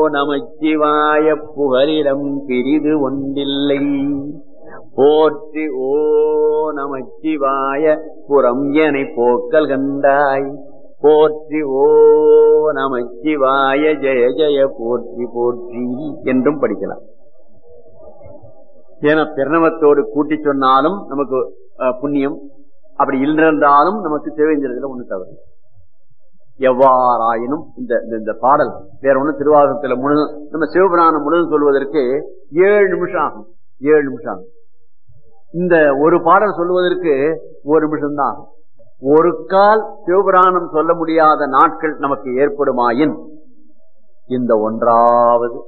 நமச்சிவாய புகலிடம் பிரிது ஒன்றில்லை போற்றி ஓ நமச்சிவாய புறம் எனை போக்கல் கண்டாய் போற்றி ஓ நமச்சிவாய ஜெய ஜெய போற்றி போற்றி என்றும் படிக்கலாம் ஏன்னா பிரணவத்தோடு கூட்டி சொன்னாலும் நமக்கு அஹ், புண்ணியம் அப்படி இல்லைன்றாலும் நமக்கு தேவைங்கிறதுல ஒண்ணு தவறு எவ்வாறாயினும் இந்த இந்த- இந்த பாடல் வேற ஒண்ணு திருவாசகத்துல முழுதும் நம்ம சிவபுராணம் முழுதும் சொல்வதற்கு ஏழு நிமிஷம் ஆகும் ஏழு நிமிஷம் ஆகும் இந்த ஒரு பாடல் சொல்வதற்கு ஒரு நிமிஷம் தான் ஆகும் ஒரு கால் சிவபுராணம் சொல்ல முடியாத நாட்கள் நமக்கு ஏற்படுமாயின் இந்த ஒன்றாவது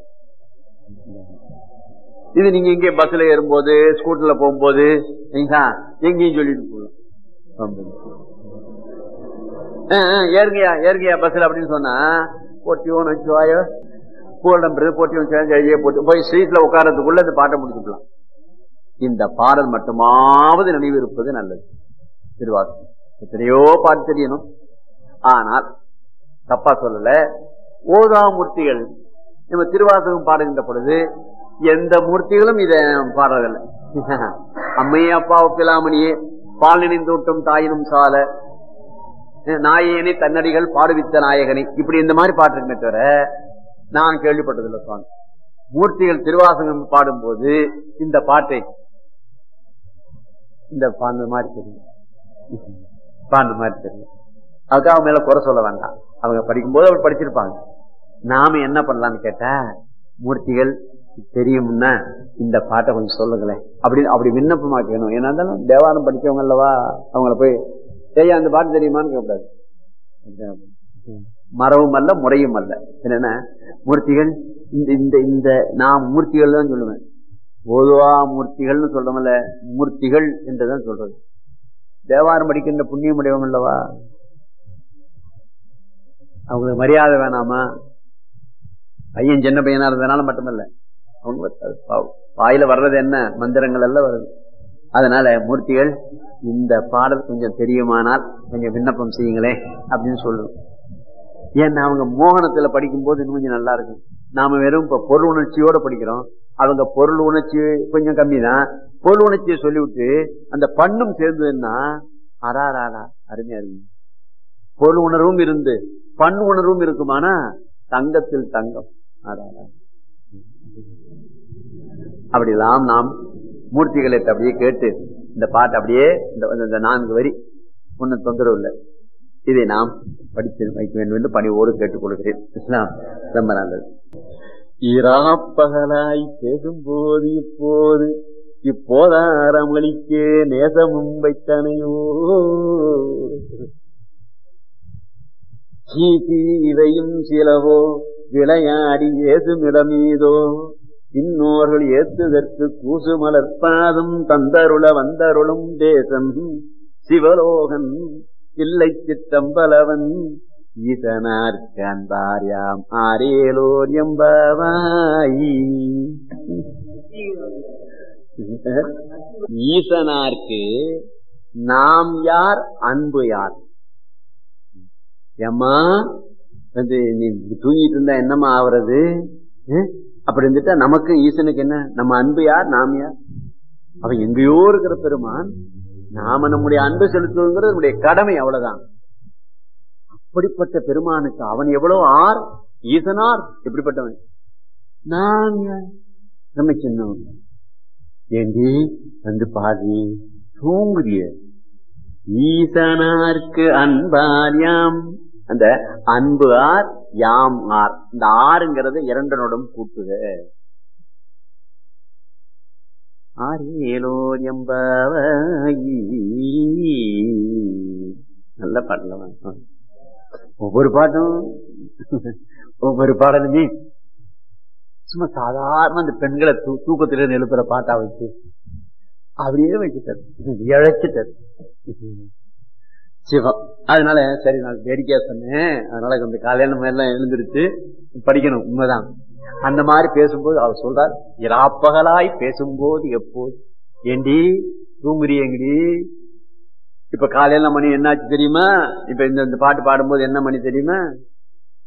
இது நீங்க இங்கே பஸ்ல ஏறும்போது ஸ்கூட்டர்ல போகும்போது சரிங்களா, எங்கேயும் சொல்லிட்டு போகலாம் ஆ, ஆ, ஏறுங்கயா ஏறுங்கயா பஸ்ல அப்படின்னு சொன்னா போட்டியோன்னு வச்சுவாயோ போடுறது போட்டியும் எழுதியே போட்டு போய் ஸ்ட்ரீட்ல உட்காரத்துக்குள்ள இந்த பாட்டை முடிச்சுக்கலாம் இந்த பாடல் மட்டுமாவது நினைவு இருப்பது நல்லது திருவாசகம் எத்தனையோ பாட்டு தெரியணும் ஆனால் தப்பா சொல்லல ஓதாமூர்த்திகள் நம்ம திருவாசகம் பாடுகின்ற பொழுது எந்த மூர்த்திகளும் இத பாடுறதில்லை அம்மையே அப்பாவு பிலாமணியே பால் நினைந்தோட்டும் தாயினும் சால நாயகனை தன்னடிகள் பாடுவித்த நாயகனை இப்படி இந்த மாதிரி பாட்டு இருக்குமே தவிர நான் கேள்விப்பட்டதில்லை சுவாமி மூர்த்திகள் திருவாசகம் பாடும்போது இந்த பாட்டை இந்த பாண்டு மாதிரி தெரியும் பாண்டு மாதிரி தெரியும் அதுக்காக அவங்க மேல குறை சொல்ல வேண்டாம் அவங்க படிக்கும்போது அவர் படிச்சிருப்பாங்க நாம என்ன பண்ணலாம்னு கேட்டா மூர்த்திகள் தெரியும்னா இந்த பாட்டை கொஞ்சம் சொல்லுங்களேன் அப்படி அப்படி விண்ணப்பமா கேட்கணும் ஏன்னா இருந்தாலும் தேவாரம் படிச்சவங்க அல்லவா அவங்கள போய் ஐயா அந்த பாட்டு தெரியுமான்னு கேட்கக்கூடாது மரவும் அல்ல முறையும் அல்ல என்னன்னா மூர்த்திகள் இந்த இந்த இந்த நான் மூர்த்திகள் தான் சொல்லுவேன் பொதுவா மூர்த்திகள்னு சொல்றோம்ல மூர்த்திகள் என்றுதான் சொல்றது தேவாரம் படிக்கின்ற புண்ணியம் உடையவங்க அல்லவா அவங்களுக்கு மரியாதை வேணாமா பையன் சின்ன பையனா இருந்ததுனால மட்டுமல்ல அவங்க அது பாவம். வாயில வர்றது என்ன மந்திரங்கள் எல்லாம் வருது அதனால மூர்த்திகள் இந்த பாடல் கொஞ்சம் தெரியுமானால் கொஞ்சம் விண்ணப்பம் செய்யுங்களேன் அப்படின்னு சொல்லுவோம் ஏன்னா அவங்க மோகனத்துல படிக்கும்போது இன்னும் கொஞ்சம் நல்லா இருக்கும் நாம வெறும் இப்ப பொருள் உணர்ச்சியோட படிக்கிறோம் அவங்க பொருள் உணர்ச்சி கொஞ்சம் கம்மி தான் பொருள் உணர்ச்சியை சொல்லிவிட்டு அந்த பண்ணும் சேர்ந்ததுன்னா அராராடா அருமையா இருக்கு பொருள் உணர்வும் இருந்து பண் உணர்வும் இருக்குமானா தங்கத்தில் தங்கம் அடாடா. அப்படிலாம் நாம் மூர்த்திகளை அப்படியே கேட்டு இந்த பாட்டு அப்படியே இந்த இந்த நான்கு வரி ஒன்னும் தொந்தரவு இல்லை இதை நாம் படித்து வைக்க வேண்டும் என்று பணிவோடு கேட்டுக்கொள்கிறேன் இஸ்லாம் ரொம்ப நல்லது இராப்பகலாய் பேசும்போது இப்போது இப்போதாரமளிக்கே நேசமும் வைத்தனையோ சீதி இவையும் சிலவோ விளையாடி ஏசுமிடமீதோ இன்னோர்கள் ஏத்துதற்கு கூசு மலர்பாதம் தந்தருள வந்தருளும் தேசம் சிவலோகன் இல்லை சித்தம்பலவன் ஈசனார் காண்பார்யாம் ஆரேலோர் எம்பாவாய் ஈசனார்க்கு நாம் யார் அன்பு யார் ஏம்மா வந்து நீ தூங்கிட்டு இருந்தா என்னம்மா ஆவறது அஹ்? அப்படி இருந்துட்டா நமக்கு ஈசனுக்கு என்ன நம்ம அன்பு யார் நாம் யார் அவன் எங்கேயோ இருக்கிற பெருமான் நாம நம்முடைய அன்பு செலுத்துவதுங்கிறது நம்முடைய கடமை அவ்வளவுதான் அப்படிப்பட்ட பெருமானுக்கு அவன் எவ்வளவு ஆர் ஈசனார் எப்படிப்பட்டவன் நான் யார்? நம்ம சின்னவன் ஏண்டி வந்து பாதி தூங்குறிய ஈசனார்க்கு அன்பார் யாம் அந்த அன்பு ஆர் யாம் ஆர் இந்த ஆறுங்கிறது இரண்டனோடும் கூட்டுக ஆரேலோர் எம்பாவாயி நல்ல பாடல ஒவ்வொரு பாட்டும் ஒவ்வொரு பாடலுமே சும்மா சாதாரண அந்த பெண்களை தூ தூக்கத்திலிருந்து எழுப்புற பாட்டா வச்சு அப்படியே வச்சுட்டாரு இழைச்சிட்டாரு சிவம் அதனால சரி நான் வேடிக்கையா சொன்னேன் அதனால இந்த காலையில நம்ம எல்லாம் எழுந்திருச்சு படிக்கணும் உண்மைதான் அந்த மாதிரி பேசும்போது அவர் சொல்றார் இராப்பகலாய் பேசும்போது எப்போது ஏண்டி தூங்குறியங்கடி இப்ப காலையில மணி என்னாச்சு தெரியுமா இப்ப இந்த இந்த பாட்டு பாடும்போது என்ன மணி தெரியுமா